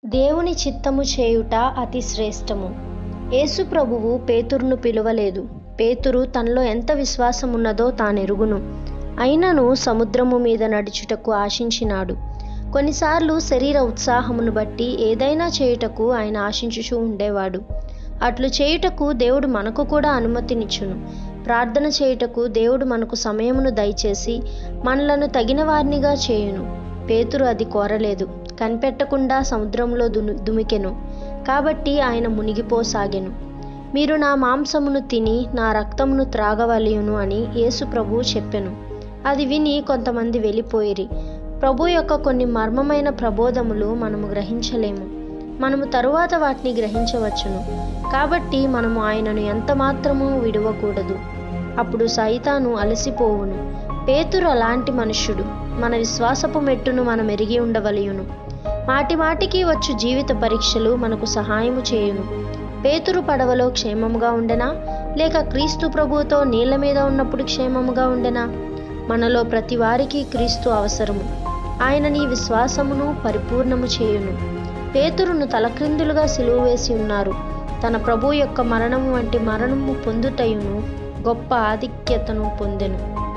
దేవుని చిత్తము చేయుట అతి శ్రేష్టము యేసు ప్రభువు పేతురును పిలువలేదు పేతురు తనలో ఎంత విశ్వాసం ఉన్నదో తానెరుగును అయినను సముద్రము మీద నడుచుటకు ఆశించినాడు కొన్నిసార్లు శరీర ఉత్సాహమును బట్టి ఏదైనా చేయుటకు ఆయన ఆశించుచూ ఉండేవాడు అట్లు చేయుటకు దేవుడు మనకు కూడా అనుమతినిచ్చును ప్రార్థన చేయుటకు దేవుడు మనకు సమయమును దయచేసి మనలను తగిన వారినిగా చేయును పేతురు అది కోరలేదు కనిపెట్టకుండా సముద్రంలో దును దుమికెను కాబట్టి ఆయన మునిగిపోసాగెను మీరు నా మాంసమును తిని నా రక్తమును త్రాగవలయును అని యేసు ప్రభువు చెప్పెను అది విని కొంతమంది వెళ్ళిపోయిరి ప్రభు యొక్క కొన్ని మర్మమైన ప్రబోధములు మనము గ్రహించలేము మనము తరువాత వాటిని గ్రహించవచ్చును కాబట్టి మనము ఆయనను ఎంత మాత్రము విడవకూడదు అప్పుడు సైతాను అలసిపోవును పేతురు అలాంటి మనుష్యుడు మన విశ్వాసపు మెట్టును మనం ఎరిగి ఉండవలయును మాటి మాటికి వచ్చు జీవిత పరీక్షలు మనకు సహాయము చేయును పేతురు పడవలో క్షేమముగా ఉండెనా లేక క్రీస్తు ప్రభువుతో నీళ్ల మీద ఉన్నప్పుడు క్షేమముగా ఉండెనా మనలో ప్రతి వారికి క్రీస్తు అవసరము ఆయన నీ విశ్వాసమును పరిపూర్ణము చేయును పేతురును తలక్రిందులుగా సిలువ వేసి ఉన్నారు తన ప్రభు యొక్క మరణము వంటి మరణము పొందుటయును గొప్ప ఆధిక్యతను పొందెను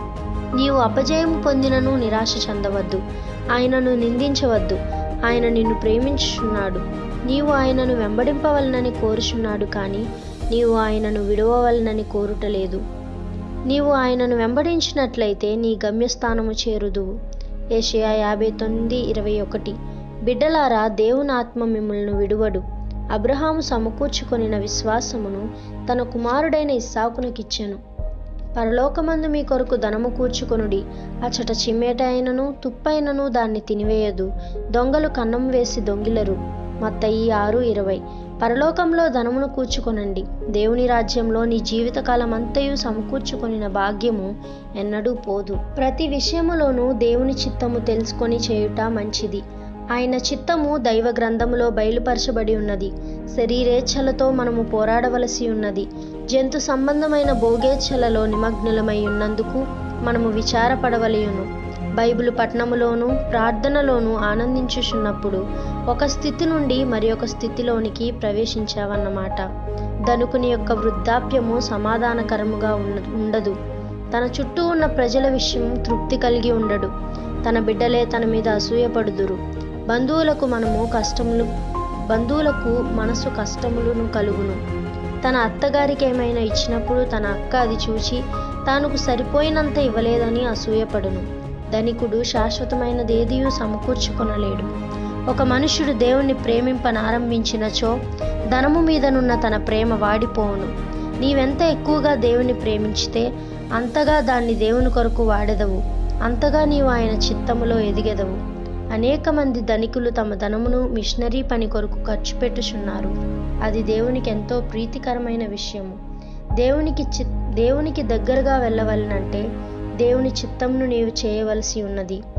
నీవు అపజయము పొందినను నిరాశ చెందవద్దు ఆయనను నిందించవద్దు ఆయన నిన్ను ప్రేమించుచున్నాడు నీవు ఆయనను వెంబడింపవలనని కోరుచున్నాడు కానీ నీవు ఆయనను విడవవలనని కోరుటలేదు నీవు ఆయనను వెంబడించినట్లయితే నీ గమ్యస్థానము చేరుదువు ఏషియా యాభై తొమ్మిది ఇరవై ఒకటి బిడ్డలారా దేవుని ఆత్మ మిమ్మల్ని విడువడు అబ్రహాము సమకూర్చుకొనిన విశ్వాసమును తన కుమారుడైన ఇస్సాకునకిచ్చెను పరలోకమందు మీ కొరకు ధనము కూర్చుకొనుడి అచట చిమ్మేట అయినను తుప్పైనను దాన్ని తినివేయదు దొంగలు కన్నం వేసి దొంగిలరు మత్తయి ఆరు ఇరవై పరలోకంలో ధనమును కూర్చుకొనండి దేవుని రాజ్యంలో నీ జీవితకాలం అంతయు సమకూర్చుకొనిన భాగ్యము ఎన్నడూ పోదు ప్రతి విషయములోనూ దేవుని చిత్తము తెలుసుకొని చేయుట మంచిది ఆయన చిత్తము దైవ గ్రంథములో బయలుపరచబడి ఉన్నది శరీరేచ్ఛలతో మనము పోరాడవలసి ఉన్నది జంతు సంబంధమైన భోగేచ్ఛలలో నిమగ్నులమై ఉన్నందుకు మనము విచారపడవలయును బైబిల్ పట్టణములోను ప్రార్థనలోను ఆనందించుచున్నప్పుడు ఒక స్థితి నుండి మరి ఒక స్థితిలోనికి ప్రవేశించావన్నమాట ధనుకుని యొక్క వృద్ధాప్యము సమాధానకరముగా ఉండదు తన చుట్టూ ఉన్న ప్రజల విషయం తృప్తి కలిగి ఉండడు తన బిడ్డలే తన మీద అసూయపడుదురు బంధువులకు మనము కష్టములు బంధువులకు మనసు కష్టములను కలుగును తన అత్తగారికి ఏమైనా ఇచ్చినప్పుడు తన అక్క అది చూచి తానుకు సరిపోయినంత ఇవ్వలేదని అసూయపడును ధనికుడు శాశ్వతమైనదేదియూ సమకూర్చుకొనలేడు ఒక మనుష్యుడు దేవుణ్ణి ప్రేమింపనారంభించినచో ధనము మీదనున్న తన ప్రేమ వాడిపోవును నీవెంత ఎక్కువగా దేవుని ప్రేమించితే అంతగా దాన్ని దేవుని కొరకు వాడెదవు అంతగా నీవు ఆయన చిత్తములో ఎదిగెదవు అనేక మంది ధనికులు తమ ధనమును మిషనరీ పని కొరకు ఖర్చు పెట్టుచున్నారు అది దేవునికి ఎంతో ప్రీతికరమైన విషయము దేవునికి చి దేవునికి దగ్గరగా వెళ్ళవలనంటే దేవుని చిత్తంను నీవు చేయవలసి ఉన్నది